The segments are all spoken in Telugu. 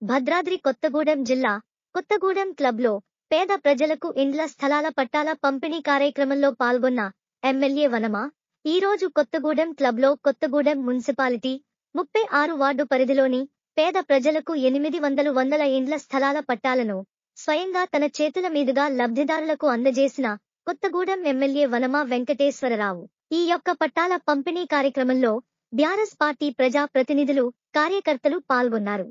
భద్రాద్రి కొత్తగూడెం జిల్లా కొత్తగూడెం క్లబ్లో పేద ప్రజలకు ఇండ్ల స్థలాల పట్టాల పంపిణీ కార్యక్రమంలో పాల్గొన్న ఎమ్మెల్యే వనమ ఈ రోజు కొత్తగూడెం క్లబ్లో కొత్తగూడెం మున్సిపాలిటీ ముప్పై ఆరు వార్డు పరిధిలోని పేద ప్రజలకు ఎనిమిది వందలు వందల ఇండ్ల స్థలాల పట్టాలను స్వయంగా తన చేతుల మీదుగా లబ్ధిదారులకు అందజేసిన కొత్తగూడెం ఎమ్మెల్యే వనమ వెంకటేశ్వరరావు ఈ యొక్క పట్టాల పంపిణీ కార్యక్రమంలో బ్యారస్ పార్టీ ప్రజా ప్రతినిధులు కార్యకర్తలు పాల్గొన్నారు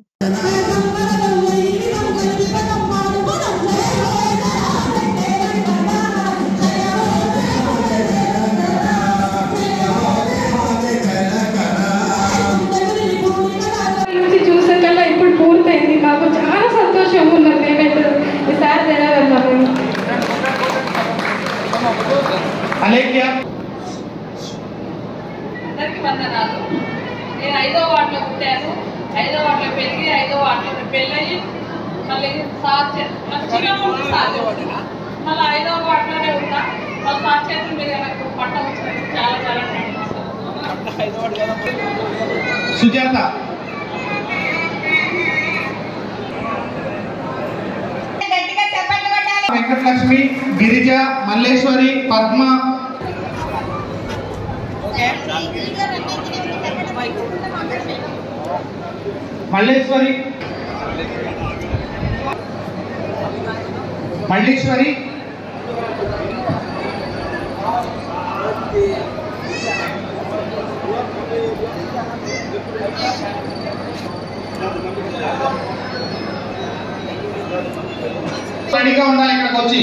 నుంచి చూసాకల్లా ఇప్పుడు పూర్తయింది మాకు చాలా సంతోషం ఉన్నది మేమైతే ఈసారి తినాలన్నాము అలేఖ్య అందరికి వందనాలు నేను ఐదో వార్డులో పుట్టాను ఐదో వార్డులో పెరిగి ఐదో వార్డులో పెళ్ళయి మళ్ళీ సార్ చే- నాకు చిన్నప్పటి నుంచి సార్ చేస్తున్నా. మళ్ళీ ఐదో వార్డులోనే ఉంటా మళ్ళీ సార్ చేతుల మీద నాకు పట్ట వచ్చినందుకు చాలా చాలా థ్యాంక్స్ సుజాత వెంకటలక్ష్మి గిరిజ మల్లేశ్వరి పద్మ మల్లేశ్వరి మల్లేశ్వరి రెడీగా ఉండాలి ఇక్కడికి వచ్చి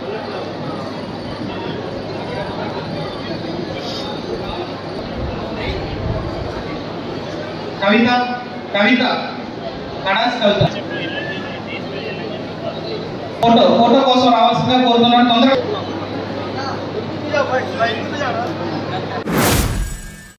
కవిత కవిత కడాస్ కవిత ఫోటో ఫోటో కోసం రావాల్సిందిగా కోరుతున్నాను తొందరగా